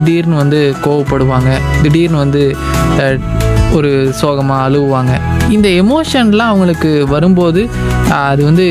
திடீர்னு வந்து கோவப்படுவாங்க திடீர்னு வந்து அஹ், ஒரு சோகமாக அழுவாங்க இந்த எமோஷன்லாம் அவங்களுக்கு வரும்போது அஹ், அது வந்து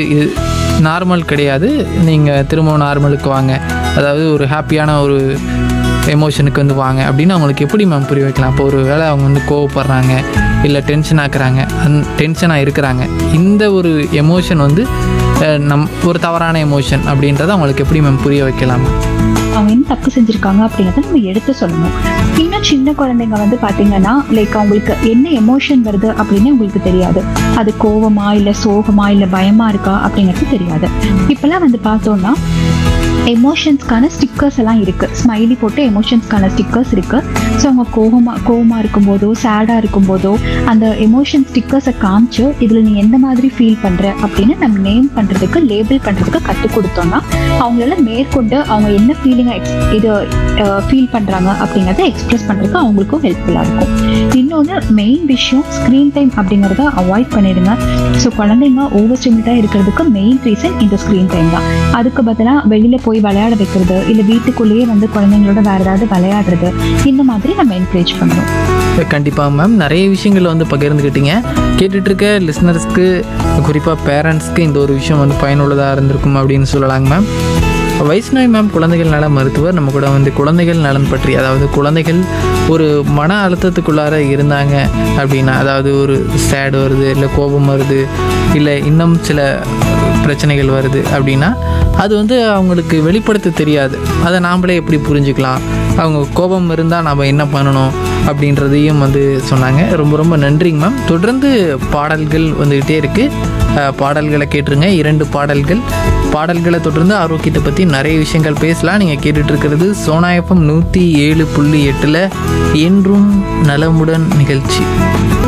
நார்மல் கிடையாது நீங்கள் திரும்பவும் நார்மலுக்கு வாங்க அதாவது ஒரு ஹாப்பியான ஒரு எமோஷனுக்கு வந்து வாங்க அப்படின்னு அவங்களுக்கு எப்படி மேம் புரிய வைக்கலாம் இப்போ ஒரு வேளை அவங்க வந்து கோவப்படுறாங்க இல்லை டென்ஷன் ஆக்குறாங்க அந் டென்ஷனாக இருக்கிறாங்க இந்த ஒரு எமோஷன் வந்து அஹ், நம் ஒரு தவறான எமோஷன் அப்படின்றத அவங்களுக்கு எப்படி மேம் புரிய வைக்கலாம் அவங்க என்ன தப்பு செஞ்சிருக்காங்க அப்படிங்கறத நம்ம எடுத்து சொல்லணும் இன்னும் சின்ன குழந்தைங்க வந்து பாத்தீங்கன்னா லைக் அவங்களுக்கு என்ன எமோஷன் வருது அப்படின்னு உங்களுக்கு தெரியாது அது கோவமா இல்ல சோகமா இல்ல பயமா இருக்கா அப்படிங்கிறது தெரியாது இப்பெல்லாம் வந்து பார்த்தோம்னா எமோஷன்ஸ்க்கான ஸ்டிக்கர்ஸ் எல்லாம் இருக்கு ஸ்மைலி போட்டு எமோஷன்ஸ்க்கான ஸ்டிக்கர்ஸ் இருக்கு ஸோ அவங்க கோவமா கோவமா இருக்கும்போதோ சேடா இருக்கும்போதோ அந்த எமோஷன் ஸ்டிக்கர்ஸை காமிச்சு இதுல நீ எந்த மாதிரி ஃபீல் பண்ற அப்படின்னு நம்ம நேம் பண்றதுக்கு லேபிள் பண்றதுக்கு கற்றுக் கொடுத்தோம்னா அவங்களால மேற்கொண்டு அவங்க என்ன ஃபீலிங்கை இது ஃபீல் பண்றாங்க அப்படிங்கறத எக்ஸ்பிரஸ் பண்றதுக்கு அவங்களுக்கும் ஹெல்ப்ஃபுல்லா இருக்கும் இன்னொன்று மெயின் விஷயம் ஸ்க்ரீன் டைம் அப்படிங்கிறத அவாய்ட் பண்ணிடுங்க ஸோ குழந்தைங்க ஓவர் ஸ்டிமிட்டாக இருக்கிறதுக்கு மெயின் ரீசன் இந்த ஸ்க்ரீன் டைம் தான் அதுக்கு பதிலாக வெளியில போய் விளையாட வைக்கிறது இல்லை வீட்டுக்குள்ளேயே வந்து குழந்தைங்களோட வேற ஏதாவது விளையாடுறது இந்த மாதிரி நம்ம என்கரேஜ் பண்ணுறோம் கண்டிப்பாக மேம் நிறைய விஷயங்களை வந்து பகிர்ந்துக்கிட்டீங்க கேட்டுட்டு இருக்க லிஸ்னர்ஸ்க்கு குறிப்பாக பேரண்ட்ஸ்க்கு இந்த ஒரு விஷயம் வந்து பயனுள்ளதாக இருந்திருக்கும் அப்படின்னு சொல்லலாங்க மேம் வைஷ்ணவி மேம் குழந்தைகள் நல மருத்துவர் நம்ம கூட வந்து குழந்தைகள் நலன் பற்றி அதாவது குழந்தைகள் ஒரு மன அழுத்தத்துக்குள்ளார இருந்தாங்க அப்படின்னா அதாவது ஒரு சேடு வருது இல்லை கோபம் வருது இல்லை இன்னும் சில பிரச்சனைகள் வருது அப்படின்னா அது வந்து அவங்களுக்கு வெளிப்படுத்த தெரியாது அதை நாமளே எப்படி புரிஞ்சுக்கலாம் அவங்க கோபம் இருந்தால் நாம் என்ன பண்ணணும் அப்படின்றதையும் வந்து சொன்னாங்க ரொம்ப ரொம்ப நன்றிங்க மேம் தொடர்ந்து பாடல்கள் வந்துக்கிட்டே இருக்குது பாடல்களை கேட்டுருங்க இரண்டு பாடல்கள் பாடல்களை தொடர்ந்து ஆரோக்கியத்தை பற்றி நிறைய விஷயங்கள் பேசலாம் நீங்கள் கேட்டுட்டு இருக்கிறது சோனா எஃப்எம் நூற்றி ஏழு புள்ளி எட்டில் என்றும் நலமுடன் நிகழ்ச்சி